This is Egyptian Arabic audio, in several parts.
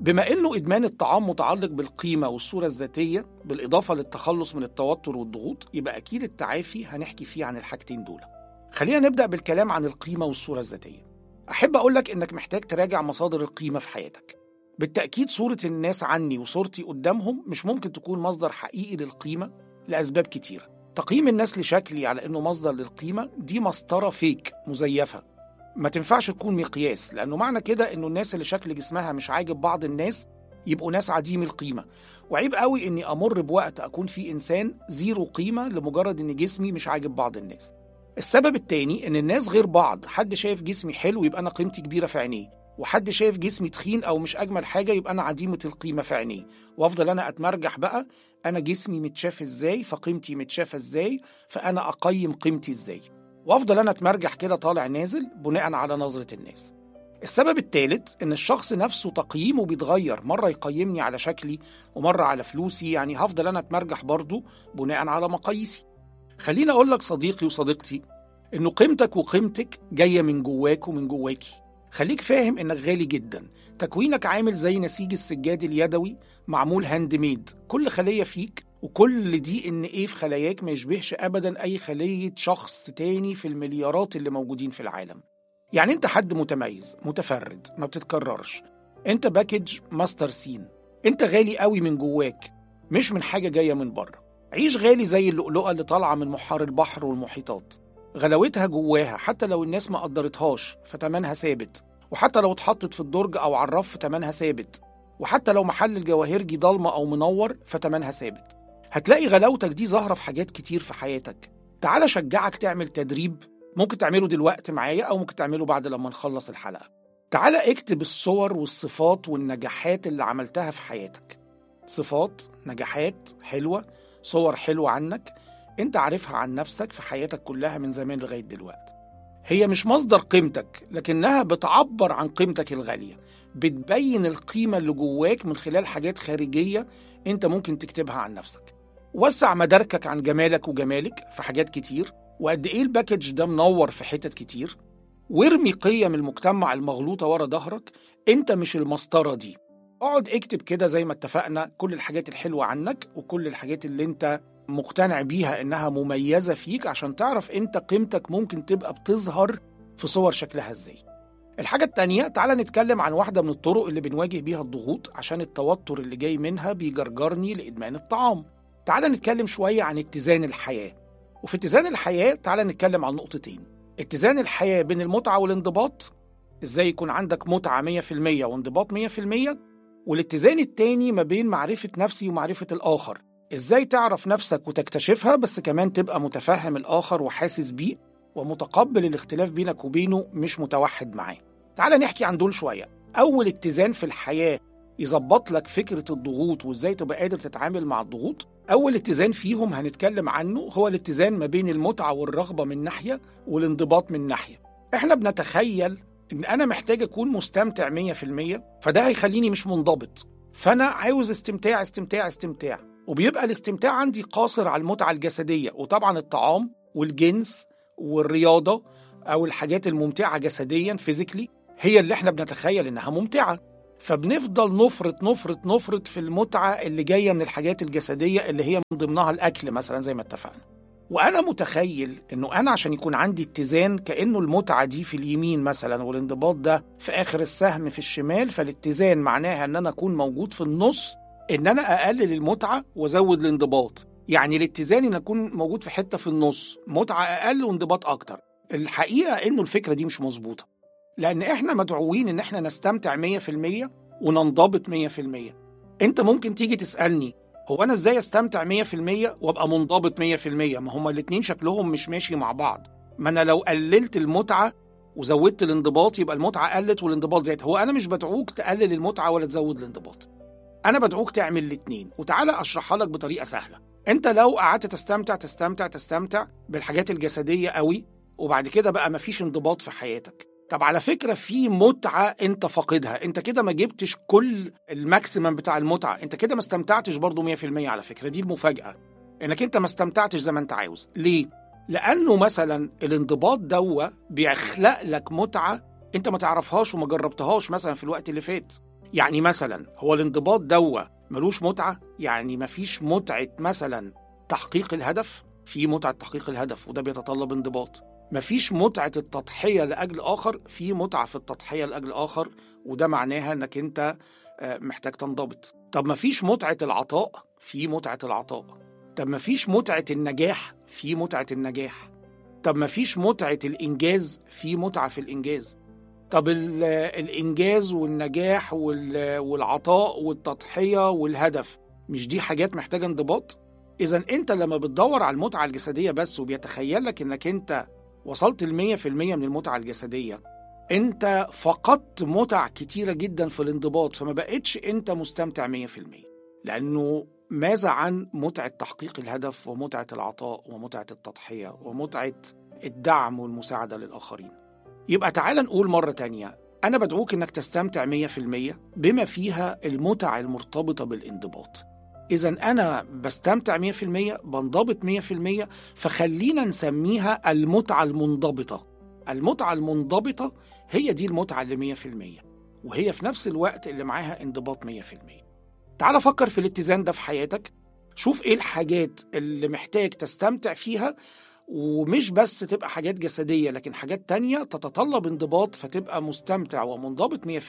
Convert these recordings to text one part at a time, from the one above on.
بما انه ادمان الطعام متعلق بالقيمه والصوره الذاتيه بالاضافه للتخلص من التوتر والضغوط يبقى اكيد التعافي هنحكي فيه عن الحاجتين دول خلينا نبدا بالكلام عن القيمه والصوره الذاتيه احب اقول لك انك محتاج تراجع مصادر القيمه في حياتك بالتاكيد صوره الناس عني وصورتي قدامهم مش ممكن تكون مصدر حقيقي للقيمه لاسباب كتيره تقييم الناس لشكلي على انه مصدر للقيمه دي مسطره فيك مزيفه ما تنفعش تكون مقياس لانه معنى كده انه الناس اللي شكل جسمها مش عاجب بعض الناس يبقوا ناس عديم القيمه وعيب قوي اني امر بوقت اكون فيه انسان زيرو قيمه لمجرد ان جسمي مش عاجب بعض الناس السبب التاني ان الناس غير بعض حد شايف جسمي حلو يبقى انا قيمتي كبيره في عينيه وحد شايف جسمي تخين او مش اجمل حاجه يبقى انا عديمه القيمه في عينيه وافضل انا اتمرجح بقى انا جسمي متشاف ازاي فقيمتي متشافه ازاي فانا اقيم قيمتي ازاي وافضل انا اتمرجح كده طالع نازل بناء على نظره الناس السبب الثالث ان الشخص نفسه تقييمه بيتغير مره يقيمني على شكلي ومره على فلوسي يعني هفضل انا اتمرجح برضه بناء على مقاييسي خليني اقول لك صديقي وصديقتي انه قيمتك وقيمتك جايه من جواك ومن جواكي خليك فاهم انك غالي جدا تكوينك عامل زي نسيج السجاد اليدوي معمول هاند ميد كل خليه فيك وكل دي ان ايه في خلاياك ما يشبهش ابدا اي خليه شخص تاني في المليارات اللي موجودين في العالم يعني انت حد متميز متفرد ما بتتكررش انت باكج ماستر سين انت غالي قوي من جواك مش من حاجه جايه من بره عيش غالي زي اللؤلؤه اللي طالعه من محار البحر والمحيطات غلاوتها جواها حتى لو الناس ما قدرتهاش فتمنها ثابت وحتى لو اتحطت في الدرج او على الرف فتمنها ثابت وحتى لو محل الجواهرجي ضلمه او منور فتمنها ثابت هتلاقي غلاوتك دي ظاهره في حاجات كتير في حياتك تعال اشجعك تعمل تدريب ممكن تعمله دلوقتي معايا او ممكن تعمله بعد لما نخلص الحلقه تعال اكتب الصور والصفات والنجاحات اللي عملتها في حياتك صفات نجاحات حلوه صور حلوه عنك انت عارفها عن نفسك في حياتك كلها من زمان لغايه دلوقتي هي مش مصدر قيمتك لكنها بتعبر عن قيمتك الغاليه بتبين القيمه اللي جواك من خلال حاجات خارجيه انت ممكن تكتبها عن نفسك وسع مداركك عن جمالك وجمالك في حاجات كتير وقد ايه الباكج ده منور في حتت كتير وارمي قيم المجتمع المغلوطه ورا ظهرك انت مش المسطره دي اقعد اكتب كده زي ما اتفقنا كل الحاجات الحلوه عنك وكل الحاجات اللي انت مقتنع بيها انها مميزه فيك عشان تعرف انت قيمتك ممكن تبقى بتظهر في صور شكلها ازاي الحاجة التانية تعالى نتكلم عن واحدة من الطرق اللي بنواجه بيها الضغوط عشان التوتر اللي جاي منها بيجرجرني لإدمان الطعام تعالى نتكلم شوية عن اتزان الحياة وفي اتزان الحياة تعالى نتكلم عن نقطتين اتزان الحياة بين المتعة والانضباط ازاي يكون عندك متعة 100% وانضباط 100% والاتزان التاني ما بين معرفة نفسي ومعرفة الآخر ازاي تعرف نفسك وتكتشفها بس كمان تبقى متفهم الآخر وحاسس بيه ومتقبل الاختلاف بينك وبينه مش متوحد معاه تعال نحكي عن دول شوية أول اتزان في الحياة يظبط لك فكرة الضغوط وازاي تبقى قادر تتعامل مع الضغوط أول اتزان فيهم هنتكلم عنه هو الاتزان ما بين المتعة والرغبة من ناحية والانضباط من ناحية احنا بنتخيل ان انا محتاج اكون مستمتع 100% فده هيخليني مش منضبط فانا عاوز استمتاع استمتاع استمتاع وبيبقى الاستمتاع عندي قاصر على المتعة الجسدية وطبعا الطعام والجنس والرياضة أو الحاجات الممتعة جسديا فيزيكلي هي اللي احنا بنتخيل إنها ممتعة فبنفضل نفرط نفرط نفرط في المتعة اللي جاية من الحاجات الجسدية اللي هي من ضمنها الأكل مثلا زي ما اتفقنا وأنا متخيل إنه أنا عشان يكون عندي اتزان كأنه المتعة دي في اليمين مثلا والانضباط ده في آخر السهم في الشمال فالاتزان معناها إن أنا أكون موجود في النص إن أنا أقلل المتعة وأزود الانضباط يعني الاتزان ان اكون موجود في حته في النص متعه اقل وانضباط اكتر الحقيقه انه الفكره دي مش مظبوطه لان احنا مدعوين ان احنا نستمتع 100% وننضبط 100% انت ممكن تيجي تسالني هو انا ازاي استمتع 100% وابقى منضبط 100% ما هما الاتنين شكلهم مش ماشي مع بعض ما انا لو قللت المتعه وزودت الانضباط يبقى المتعه قلت والانضباط زاد هو انا مش بدعوك تقلل المتعه ولا تزود الانضباط انا بدعوك تعمل الاتنين وتعالى اشرحها لك بطريقه سهله انت لو قعدت تستمتع تستمتع تستمتع بالحاجات الجسديه قوي وبعد كده بقى مفيش انضباط في حياتك طب على فكره في متعه انت فاقدها انت كده ما جبتش كل الماكسيمم بتاع المتعه انت كده ما استمتعتش برضه 100% على فكره دي المفاجاه انك انت ما استمتعتش زي ما انت عاوز ليه لانه مثلا الانضباط دوا بيخلق لك متعه انت ما تعرفهاش وما جربتهاش مثلا في الوقت اللي فات يعني مثلا هو الانضباط دوا ملوش متعة يعني مفيش متعة مثلا تحقيق الهدف في متعة تحقيق الهدف وده بيتطلب انضباط مفيش متعة التضحية لأجل آخر في متعة في التضحية لأجل آخر وده معناها إنك أنت آه، محتاج تنضبط طب مفيش متعة العطاء في متعة العطاء طب مفيش متعة النجاح في متعة النجاح طب مفيش متعة الإنجاز في متعة في الإنجاز طب ال- الإنجاز والنجاح وال- والعطاء والتضحية والهدف مش دي حاجات محتاجة انضباط؟ إذا أنت لما بتدور على المتعة الجسدية بس وبيتخيلك إنك أنت وصلت المية في المية من المتعة الجسدية أنت فقدت متع كتيرة جدا في الانضباط فما بقتش أنت مستمتع مية في المية لأنه ماذا عن متعة تحقيق الهدف ومتعة العطاء ومتعة التضحية ومتعة الدعم والمساعدة للآخرين يبقى تعال نقول مرة تانية أنا بدعوك إنك تستمتع 100% بما فيها المتع المرتبطة بالانضباط إذا أنا بستمتع 100% بنضبط 100% فخلينا نسميها المتعة المنضبطة المتعة المنضبطة هي دي المتعة اللي 100% وهي في نفس الوقت اللي معاها انضباط 100% تعال فكر في الاتزان ده في حياتك شوف ايه الحاجات اللي محتاج تستمتع فيها ومش بس تبقى حاجات جسدية لكن حاجات تانية تتطلب انضباط فتبقى مستمتع ومنضبط 100%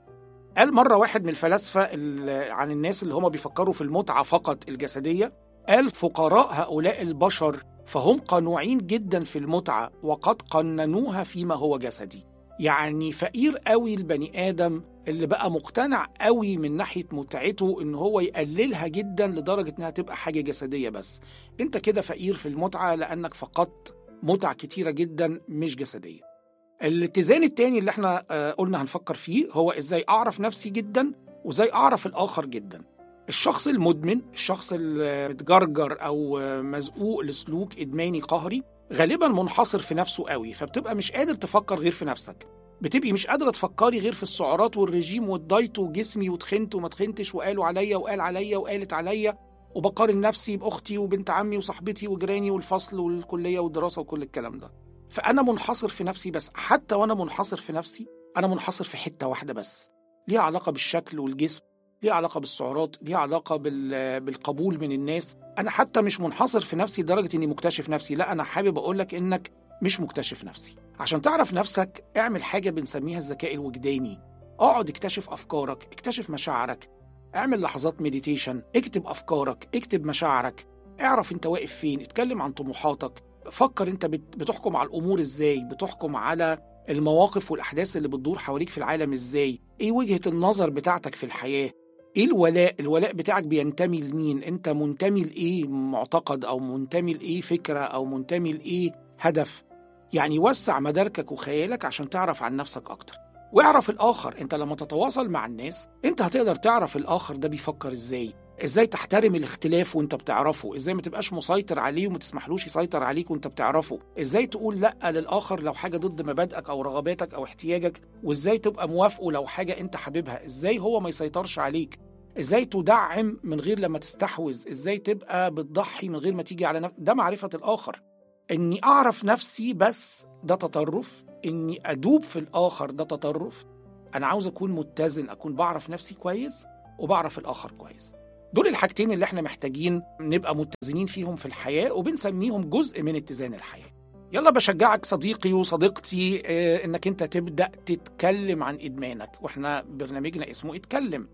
قال مرة واحد من الفلاسفة ال- عن الناس اللي هم بيفكروا في المتعة فقط الجسدية قال فقراء هؤلاء البشر فهم قنوعين جدا في المتعة وقد قننوها فيما هو جسدي يعني فقير قوي البني آدم اللي بقى مقتنع قوي من ناحية متعته ان هو يقللها جدا لدرجة انها تبقى حاجة جسدية بس انت كده فقير في المتعة لانك فقدت متع كتيرة جدا مش جسدية الاتزان التاني اللي احنا آه، قلنا هنفكر فيه هو ازاي اعرف نفسي جدا وازاي اعرف الاخر جدا الشخص المدمن الشخص المتجرجر او آه، مزقوق لسلوك ادماني قهري غالبا منحصر في نفسه قوي فبتبقى مش قادر تفكر غير في نفسك بتبقي مش قادرة تفكري غير في السعرات والرجيم والدايت وجسمي وتخنت وما تخنتش وقالوا عليا وقال عليا وقالت عليا وبقارن نفسي بأختي وبنت عمي وصاحبتي وجيراني والفصل والكلية والدراسة وكل الكلام ده فأنا منحصر في نفسي بس حتى وأنا منحصر في نفسي أنا منحصر في حتة واحدة بس ليها علاقة بالشكل والجسم ليها علاقة بالسعرات ليها علاقة بال... بالقبول من الناس أنا حتى مش منحصر في نفسي لدرجة إني مكتشف نفسي لا أنا حابب أقولك إنك مش مكتشف نفسي عشان تعرف نفسك اعمل حاجة بنسميها الذكاء الوجداني اقعد اكتشف أفكارك اكتشف مشاعرك اعمل لحظات مديتيشن اكتب أفكارك اكتب مشاعرك اعرف انت واقف فين اتكلم عن طموحاتك فكر انت بت- بتحكم على الأمور ازاي بتحكم على المواقف والأحداث اللي بتدور حواليك في العالم ازاي ايه وجهة النظر بتاعتك في الحياة ايه الولاء الولاء بتاعك بينتمي لمين انت منتمي لايه معتقد او منتمي لايه فكرة او منتمي لايه هدف يعني وسع مداركك وخيالك عشان تعرف عن نفسك أكتر واعرف الآخر أنت لما تتواصل مع الناس أنت هتقدر تعرف الآخر ده بيفكر إزاي إزاي تحترم الاختلاف وأنت بتعرفه إزاي ما تبقاش مسيطر عليه وما تسمحلوش يسيطر عليك وأنت بتعرفه إزاي تقول لأ للآخر لو حاجة ضد مبادئك أو رغباتك أو احتياجك وإزاي تبقى موافقه لو حاجة أنت حاببها إزاي هو ما يسيطرش عليك ازاي تدعم من غير لما تستحوذ ازاي تبقى بتضحي من غير ما تيجي على نفسك ده معرفة الآخر اني اعرف نفسي بس ده تطرف اني ادوب في الاخر ده تطرف انا عاوز اكون متزن اكون بعرف نفسي كويس وبعرف الاخر كويس دول الحاجتين اللي احنا محتاجين نبقى متزنين فيهم في الحياة وبنسميهم جزء من اتزان الحياة يلا بشجعك صديقي وصديقتي آه، انك انت تبدأ تتكلم عن ادمانك واحنا برنامجنا اسمه اتكلم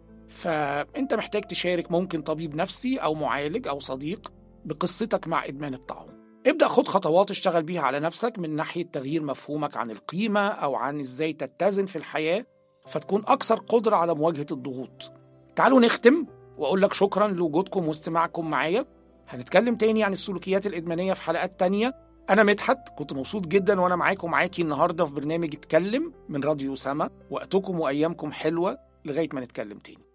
فانت محتاج تشارك ممكن طبيب نفسي او معالج او صديق بقصتك مع ادمان الطعام ابدأ خد خطوات اشتغل بيها على نفسك من ناحية تغيير مفهومك عن القيمة أو عن إزاي تتزن في الحياة فتكون أكثر قدرة على مواجهة الضغوط تعالوا نختم وأقول لك شكرا لوجودكم واستماعكم معايا هنتكلم تاني عن السلوكيات الإدمانية في حلقات تانية أنا مدحت كنت مبسوط جدا وأنا معاكم معاكي النهاردة في برنامج اتكلم من راديو سما وقتكم وأيامكم حلوة لغاية ما نتكلم تاني